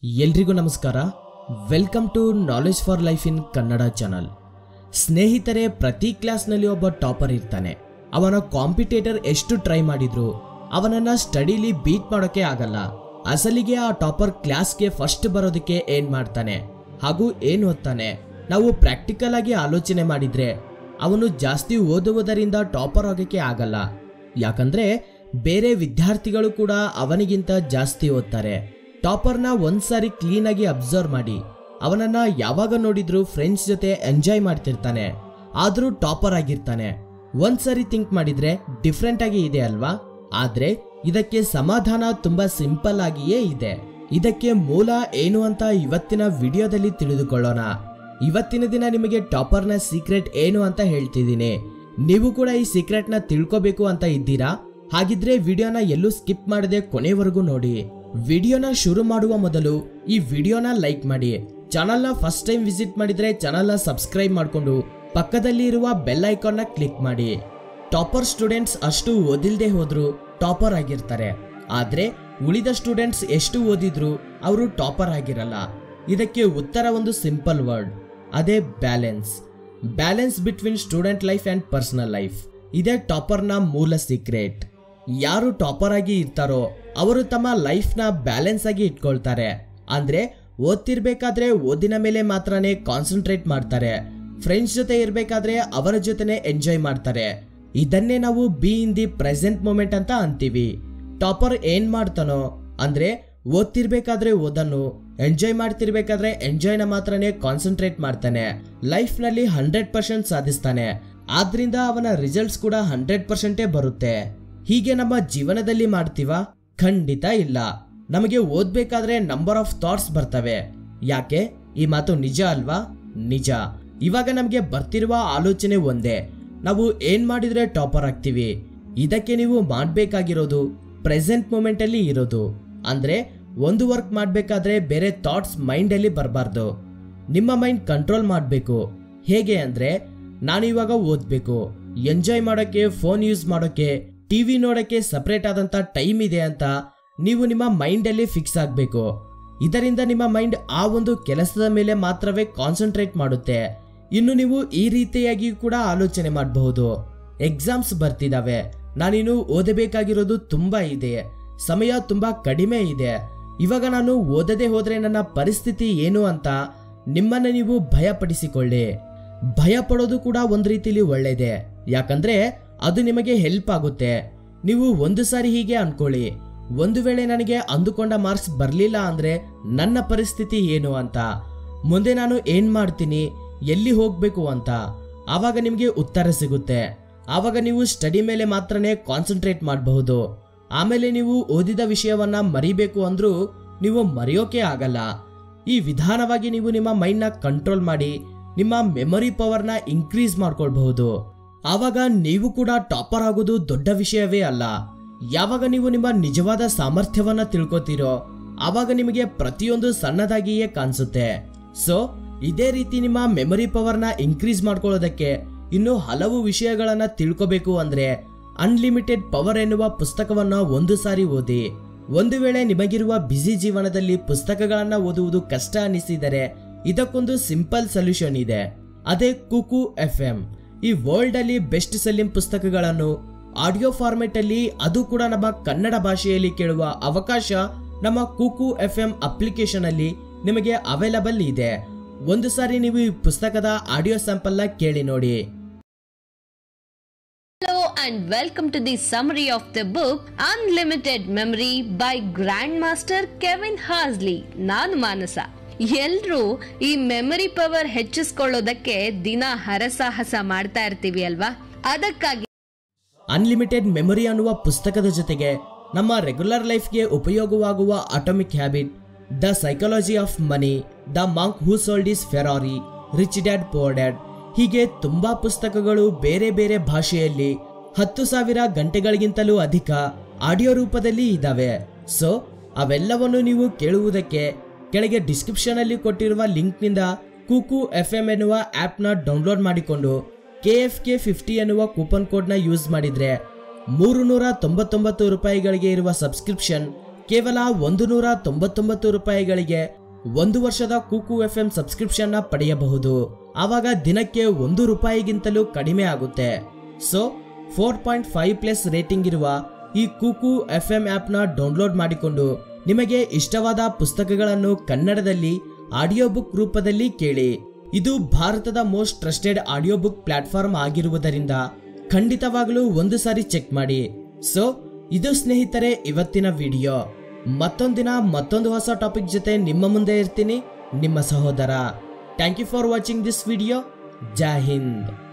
ಎಲ್ರಿಗೂ ನಮಸ್ಕಾರ welcome to knowledge for life in Kannada channel ಸ್ನೇಹಿತರೆ ಪ್ರತಿ ಕ್ಲಾಸ್ನಲ್ಲಿ ಒಬ್ಬ ಟಾಪರ್ ಇರ್ತಾನೆ ಅವನ ಕಾಂಪಿಟೇಟರ್ ಎಷ್ಟು ಟ್ರೈ ಮಾಡಿದ್ರು ಅವನನ್ನ ಸ್ಟಡಿಲಿ ಬೀಟ್ ಮಾಡೋಕೆ ಆಗಲ್ಲ ಅಸಲಿಗೆ ಆ ಟಾಪರ್ ಕ್ಲಾಸ್ಗೆ ಫಸ್ಟ್ ಬರೋದಕ್ಕೆ ಏನ್ ಮಾಡ್ತಾನೆ ಹಾಗೂ ಏನ್ ಓದ್ತಾನೆ ನಾವು ಪ್ರಾಕ್ಟಿಕಲ್ ಆಗಿ ಆಲೋಚನೆ ಮಾಡಿದ್ರೆ ಅವನು ಜಾಸ್ತಿ ಓದುವುದರಿಂದ ಟಾಪರ್ ಆಗೋಕೆ ಆಗಲ್ಲ ಯಾಕಂದ್ರೆ ಬೇರೆ ವಿದ್ಯಾರ್ಥಿಗಳು ಕೂಡ ಅವನಿಗಿಂತ ಜಾಸ್ತಿ ಓದ್ತಾರೆ ಟಾಪರ್ನ ಒಂದ್ಸಾರಿ ಕ್ಲೀನ್ ಆಗಿ ಅಬ್ಸರ್ವ್ ಮಾಡಿ ಅವನನ್ನ ಯಾವಾಗ ನೋಡಿದ್ರು ಫ್ರೆಂಡ್ಸ್ ಜೊತೆ ಎಂಜಾಯ್ ಮಾಡ್ತಿರ್ತಾನೆ ಆದ್ರೂ ಟಾಪರ್ ಆಗಿರ್ತಾನೆ ಒಂದ್ಸರಿ ಥಿಂಕ್ ಮಾಡಿದ್ರೆ ಡಿಫ್ರೆಂಟ್ ಆಗಿ ಇದೆ ಅಲ್ವಾ ಆದ್ರೆ ಇದಕ್ಕೆ ಸಮಾಧಾನ ತುಂಬಾ ಸಿಂಪಲ್ ಆಗಿಯೇ ಇದೆ ಇದಕ್ಕೆ ಮೂಲ ಏನು ಅಂತ ಇವತ್ತಿನ ವಿಡಿಯೋದಲ್ಲಿ ತಿಳಿದುಕೊಳ್ಳೋಣ ಇವತ್ತಿನ ದಿನ ನಿಮಗೆ ಟಾಪರ್ನ ಸೀಕ್ರೆಟ್ ಏನು ಅಂತ ಹೇಳ್ತಿದ್ದೀನಿ ನೀವು ಕೂಡ ಈ ಸೀಕ್ರೆಟ್ ನ ತಿಳ್ಕೋಬೇಕು ಅಂತ ಇದ್ದೀರಾ ಹಾಗಿದ್ರೆ ವಿಡಿಯೋನ ಎಲ್ಲೂ ಸ್ಕಿಪ್ ಮಾಡದೆ ಕೊನೆವರೆಗೂ ನೋಡಿ ವಿಡಿಯೋನ ಶುರು ಮಾಡುವ ಮೊದಲು ಈ ವಿಡಿಯೋನ ಲೈಕ್ ಮಾಡಿ ಚಾನಲ್ನ ಫಸ್ಟ್ ಟೈಮ್ ವಿಸಿಟ್ ಮಾಡಿದ್ರೆ ಚಾನಲ್ನ ಸಬ್ಸ್ಕ್ರೈಬ್ ಮಾಡಿಕೊಂಡು ಪಕ್ಕದಲ್ಲಿ ಇರುವ ಬೆಲ್ ಐಕಾನ್ನ ಕ್ಲಿಕ್ ಮಾಡಿ ಟಾಪರ್ ಸ್ಟೂಡೆಂಟ್ಸ್ ಅಷ್ಟು ಓದಿಲ್ದೆ ಹೋದ್ರು ಟಾಪರ್ ಆಗಿರ್ತಾರೆ ಆದ್ರೆ ಉಳಿದ ಸ್ಟೂಡೆಂಟ್ಸ್ ಎಷ್ಟು ಓದಿದ್ರು ಅವರು ಟಾಪರ್ ಆಗಿರಲ್ಲ ಇದಕ್ಕೆ ಉತ್ತರ ಒಂದು ಸಿಂಪಲ್ ವರ್ಡ್ ಅದೇ balance balance between student life and personal life ಇದೇ ಟಾಪರ್ನ ಮೂಲ ಸೀಕ್ರೆಟ್ ಯಾರು ಟಾಪರ್ ಆಗಿ ಇರ್ತಾರೋ ಅವರು ತಮ್ಮ ಲೈಫ್ನ ಬ್ಯಾಲೆನ್ಸ್ ಆಗಿ ಇಟ್ಕೊಳ್ತಾರೆ ಅಂದ್ರೆ ಓದ್ತಿರ್ಬೇಕಾದ್ರೆ ಓದಿನ ಮೇಲೆ ಮಾತ್ರನೇ ಕಾನ್ಸಂಟ್ರೇಟ್ ಮಾಡ್ತಾರೆ ಫ್ರೆಂಡ್ಸ್ ಜೊತೆ ಇರ್ಬೇಕಾದ್ರೆ ಅವರ ಜೊತೆನೆ ಎಂಜಾಯ್ ಮಾಡ್ತಾರೆ ಇದನ್ನೇ ನಾವು be in the present moment ಅಂತ ಅಂತೀವಿ ಟಾಪರ್ ಏನ್ ಮಾಡ್ತಾನೋ ಅಂದ್ರೆ ಓದ್ತಿರ್ಬೇಕಾದ್ರೆ ಓದನ್ನು ಎಂಜಾಯ್ ಮಾಡ್ತಿರ್ಬೇಕಾದ್ರೆ ಎಂಜಾಯ್ನ ಮಾತ್ರನೇ ಕಾನ್ಸಂಟ್ರೇಟ್ ಮಾಡ್ತಾನೆ ಲೈಫ್ ನಲ್ಲಿ ಹಂಡ್ರೆಡ್ ಪರ್ಸೆಂಟ್ ಸಾಧಿಸ್ತಾನೆ ಆದ್ರಿಂದ ಅವನ ರಿಸಲ್ಟ್ಸ್ ಕೂಡ ಹಂಡ್ರೆಡ್ ಪರ್ಸೆಂಟೇ ಬರುತ್ತೆ ಹೀಗೆ ನಮ್ಮ ಜೀವನದಲ್ಲಿ ಮಾಡ್ತೀವಾ ಖಂಡಿತ ಇಲ್ಲ ನಮಗೆ ಓದ್ಬೇಕಾದ್ರೆ ನಂಬರ್ ಆಫ್ ಥಾಟ್ಸ್ ಬರ್ತವೆ ಯಾಕೆ ಈ ಮಾತು ನಿಜ ಅಲ್ವಾ ನಿಜ ಇವಾಗ ನಮಗೆ ಬರ್ತಿರುವ ಆಲೋಚನೆ ಒಂದೇ ನಾವು ಏನ್ ಮಾಡಿದ್ರೆ ಟಾಪರ್ ಆಗ್ತೀವಿ ಇದಕ್ಕೆ ನೀವು ಮಾಡಬೇಕಾಗಿರೋದು ಪ್ರೆಸೆಂಟ್ ಮೂಮೆಂಟ್ ಅಲ್ಲಿ ಇರೋದು ಅಂದ್ರೆ ಒಂದು ವರ್ಕ್ ಮಾಡಬೇಕಾದ್ರೆ ಬೇರೆ ಥಾಟ್ಸ್ ಮೈಂಡಲ್ಲಿ ಬರಬಾರ್ದು ನಿಮ್ಮ ಮೈಂಡ್ ಕಂಟ್ರೋಲ್ ಮಾಡಬೇಕು ಹೇಗೆ ಅಂದ್ರೆ ನಾನು ಇವಾಗ ಓದ್ಬೇಕು ಎಂಜಾಯ್ ಮಾಡೋಕ್ಕೆ ಫೋನ್ ಯೂಸ್ ಮಾಡೋಕ್ಕೆ ಟಿವಿ ನೋಡೋಕ್ಕೆ ಸಪ್ರೇಟ್ ಆದಂತ ಟೈಮ್ ಇದೆ ಅಂತ ನೀವು ನಿಮ್ಮ ಮೈಂಡಲ್ಲಿ ಫಿಕ್ಸ್ ಆಗಬೇಕು ಇದರಿಂದ ನಿಮ್ಮ ಮೈಂಡ್ ಆ ಒಂದು ಕೆಲಸದ ಮೇಲೆ ಮಾತ್ರವೇ ಕಾನ್ಸಂಟ್ರೇಟ್ ಮಾಡುತ್ತೆ ಇನ್ನು ನೀವು ಈ ರೀತಿಯಾಗಿ ಕೂಡ ಆಲೋಚನೆ ಮಾಡಬಹುದು ಎಕ್ಸಾಮ್ಸ್ ಬರ್ತಿದಾವೆ ನಾನಿನ್ನು ಓದಬೇಕಾಗಿರೋದು ತುಂಬಾ ಇದೆ ಸಮಯ ತುಂಬಾ ಕಡಿಮೆ ಇದೆ ಇವಾಗ ನಾನು ಓದದೆ ಹೋದ್ರೆ ನನ್ನ ಪರಿಸ್ಥಿತಿ ಏನು ಅಂತ ನಿಮ್ಮನ್ನ ನೀವು ಭಯಪಡಿಸಿಕೊಳ್ಳಿ ಭಯ ಪಡೋದು ಕೂಡ ಒಂದ್ ರೀತಿಲಿ ಒಳ್ಳೇದೆ ಯಾಕಂದ್ರೆ ಅದು ನಿಮಗೆ ಹೆಲ್ಪ್ ಆಗುತ್ತೆ ನೀವು ಒಂದು ಸಾರಿ ಹೀಗೆ ಅನ್ಕೊಳ್ಳಿ ಒಂದು ವೇಳೆ ನನಗೆ ಅಂದುಕೊಂಡ ಮಾರ್ಕ್ಸ್ ಬರಲಿಲ್ಲ ಅಂದ್ರೆ ನನ್ನ ಪರಿಸ್ಥಿತಿ ಏನು ಅಂತ ಮುಂದೆ ನಾನು ಏನ್ ಮಾಡ್ತೀನಿ ಎಲ್ಲಿ ಹೋಗ್ಬೇಕು ಅಂತ ಆವಾಗ ನಿಮಗೆ ಉತ್ತರ ಸಿಗುತ್ತೆ ಆವಾಗ ನೀವು ಸ್ಟಡಿ ಮೇಲೆ ಮಾತ್ರನೇ ಕಾನ್ಸಂಟ್ರೇಟ್ ಮಾಡಬಹುದು ಆಮೇಲೆ ನೀವು ಓದಿದ ವಿಷಯವನ್ನ ಮರಿಬೇಕು ಅಂದ್ರೂ ನೀವು ಮರೆಯೋಕೆ ಆಗಲ್ಲ ಈ ವಿಧಾನವಾಗಿ ನೀವು ನಿಮ್ಮ ಮೈಂಡ್ನ ಕಂಟ್ರೋಲ್ ಮಾಡಿ ನಿಮ್ಮ ಮೆಮೊರಿ ಪವರ್ನ ಇನ್ಕ್ರೀಸ್ ಮಾಡ್ಕೊಳ್ಬಹುದು ಆವಾಗ ನೀವು ಕೂಡ ಟಾಪರ್ ಆಗೋದು ದೊಡ್ಡ ವಿಷಯವೇ ಅಲ್ಲ ಯಾವಾಗ ನೀವು ನಿಮ್ಮ ನಿಜವಾದ ಸಾಮರ್ಥ್ಯವನ್ನ ತಿಳ್ಕೊತೀರೋ ಆವಾಗ ನಿಮಗೆ ಪ್ರತಿಯೊಂದು ಸಣ್ಣದಾಗಿಯೇ ಕಾಣಿಸುತ್ತೆ ಸೊ ಇದೇ ರೀತಿ ನಿಮ್ಮ ಮೆಮೊರಿ ಪವರ್ನ ಇನ್ಕ್ರೀಸ್ ಮಾಡ್ಕೊಳ್ಳೋದಕ್ಕೆ ಇನ್ನು ಹಲವು ವಿಷಯಗಳನ್ನ ತಿಳ್ಕೋಬೇಕು ಅಂದ್ರೆ ಅನ್ಲಿಮಿಟೆಡ್ ಪವರ್ ಎನ್ನುವ ಪುಸ್ತಕವನ್ನ ಒಂದು ಸಾರಿ ಓದಿ ಒಂದು ವೇಳೆ ನಿಮಗಿರುವ ಬ್ಯುಸಿ ಜೀವನದಲ್ಲಿ ಪುಸ್ತಕಗಳನ್ನ ಓದುವುದು ಕಷ್ಟ ಅನಿಸಿದರೆ ಇದಕ್ಕೊಂದು ಸಿಂಪಲ್ ಸೊಲ್ಯೂಷನ್ ಇದೆ ಅದೇ ಕುಕು ಎಫ್ ಎಂ ಈ ವರ್ಲ್ಡ್ ಅಲ್ಲಿ ಬೆಸ್ಟ್ ಸೆಲ್ಲಿಂಗ್ ಪುಸ್ತಕಗಳನ್ನು ಆಡಿಯೋ ಫಾರ್ಮೆಟ್ ಅಲ್ಲಿ ಅದು ಕೂಡ ನಮ್ಮ ಕನ್ನಡ ಭಾಷೆಯಲ್ಲಿ ಕೇಳುವ ಅವಕಾಶ ನಮ್ಮ ಕುಕು ಎಫ್ ಎಂ ಅಪ್ಲಿಕೇಶನ್ ಅಲ್ಲಿ ನಿಮಗೆ ಅವೈಲಬಲ್ ಇದೆ ಒಂದು ಸಾರಿ ನೀವು ಈ ಪುಸ್ತಕದ ಆಡಿಯೋ ಸ್ಯಾಂಪಲ್ ನ ಕೇಳಿ ನೋಡಿ Hello and welcome to the summary of the book Unlimited Memory by Grandmaster Kevin Harsley. ನಾನು ಮಾನಸ ಎಲ್ರೂ ಈ ಮೆಮರಿ ಪವರ್ ಹೆಚ್ಚಿಸ್ಕೊಳ್ಳೋದಕ್ಕೆ ದಿನ ಹರಸಾಹಸ ಮಾಡ್ತಾ ಇರ್ತೀವಿ ಅಲ್ವಾ ಅದಕ್ಕಾಗಿ ಅನ್ಲಿಮಿಟೆಡ್ ಮೆಮೊರಿ ಅನ್ನುವ ಪುಸ್ತಕದ ಜೊತೆಗೆ ನಮ್ಮ ರೆಗ್ಯುಲರ್ ಲೈಫ್ಗೆ ಉಪಯೋಗವಾಗುವ atomic habit the psychology of money the monk who sold his Ferrari rich dad poor dad ಹೀಗೆ ತುಂಬಾ ಪುಸ್ತಕಗಳು ಬೇರೆ ಬೇರೆ ಭಾಷೆಯಲ್ಲಿ ಹತ್ತು ಸಾವಿರ ಗಂಟೆಗಳಿಗಿಂತಲೂ ಅಧಿಕ ಆಡಿಯೋ ರೂಪದಲ್ಲಿ ಇದ್ದಾವೆ ಸೊ ಅವೆಲ್ಲವನ್ನು ನೀವು ಕೇಳುವುದಕ್ಕೆ ಕೆಳಗೆ ಡಿಸ್ಕ್ರಿಪ್ಷನ್ ಅಲ್ಲಿ ಕೊಟ್ಟಿರುವ ಲಿಂಕ್ನಿಂದ ಕುಕು ಎಫ್ ಎಂ ಎನ್ನುವ ಆಪ್ನ ಡೌನ್ಲೋಡ್ ಮಾಡಿಕೊಂಡು ಕೆ ಎಫ್ ಕೆ ಫಿಫ್ಟಿ ಎನ್ನುವ ಕೂಪನ್ ಕೋಡ್ನ ಯೂಸ್ ಮಾಡಿದ್ರೆ ಮೂರು ನೂರ ತೊಂಬತ್ತೊಂಬತ್ತು ರೂಪಾಯಿಗಳಿಗೆ ಇರುವ ಸಬ್ಸ್ಕ್ರಿಪ್ಷನ್ ಕೇವಲ ಒಂದು ನೂರ ತೊಂಬತ್ತೊಂಬತ್ತು ರೂಪಾಯಿಗಳಿಗೆ ಒಂದು ವರ್ಷದ ಕೂಕು ಎಫ್ ಎಂ ಸಬ್ಸ್ಕ್ರಿಪ್ಷನ್ನ ಪಡೆಯಬಹುದು ಆವಾಗ ದಿನಕ್ಕೆ ಒಂದು ರೂಪಾಯಿಗಿಂತಲೂ ಕಡಿಮೆ ಆಗುತ್ತೆ so four point five plus rating ಇರುವ ಈ ಕೂಕು ಎಫ್ ಎಂ ಆಪ್ನ ಡೌನ್ಲೋಡ್ ಮಾಡಿಕೊಂಡು ನಿಮಗೆ ಇಷ್ಟವಾದ ಪುಸ್ತಕಗಳನ್ನು ಕನ್ನಡದಲ್ಲಿ ಆಡಿಯೋ ಬುಕ್ ರೂಪದಲ್ಲಿ ಕೇಳಿ ಇದು ಭಾರತದ most trusted audio book platform ಆಗಿರುವುದರಿಂದ ಖಂಡಿತವಾಗಲೂ ಒಂದು ಸಾರಿ ಚೆಕ್ ಮಾಡಿ ಸೊ ಇದು ಸ್ನೇಹಿತರೆ ಇವತ್ತಿನ ವಿಡಿಯೋ ಮತ್ತೊಂದಿನ ಮತ್ತೊಂದು ಹೊಸ ಟಾಪಿಕ್ ಜೊತೆ ನಿಮ್ಮ ಮುಂದೆ ಇರ್ತೀನಿ ನಿಮ್ಮ ಸಹೋದರ thank you for watching this video Jai Hind